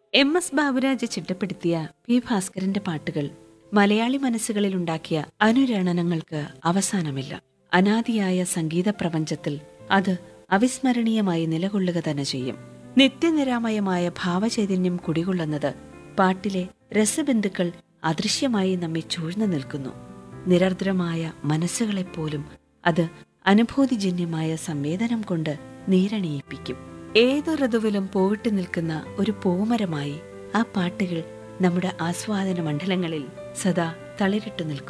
M S Baburaj ചിട്ടപ്പെടുത്തിയ P ഭാസ്കരന്റെ പാട്ടുകൾ മലയാളി മനസ്സുകളിൽ ഉണ്ടാക്കിയ അനുരണനങ്ങൾക്ക് അവസാനമില്ല അനാദിയായ സംഗീത പ്രപഞ്ചത്തിൽ അത് അവിസ്മരണീയമായി നിലകൊള്ളുക തന്നെ ചെയ്യും നിത്യനിരാമയമായ ഭാവചൈതന്യം കുടികൊള്ളുന്നത് പാട്ടിലെ രസബിന്ദുക്കൾ അദൃശ്യമായി നമ്മെ ചൂഴ്ന്നു നിൽക്കുന്നു നിരർദ്രമായ മനസ്സുകളെപ്പോലും അത് അനുഭൂതിജന്യമായ സംവേദനം കൊണ്ട് നീരണിയിപ്പിക്കും ഏതു ഋതുവിലും പോവിട്ട് നിൽക്കുന്ന ഒരു പൂമരമായി ആ പാട്ടുകൾ നമ്മുടെ ആസ്വാദന മണ്ഡലങ്ങളിൽ സദാ തളിരിട്ടു നിൽക്കുന്നു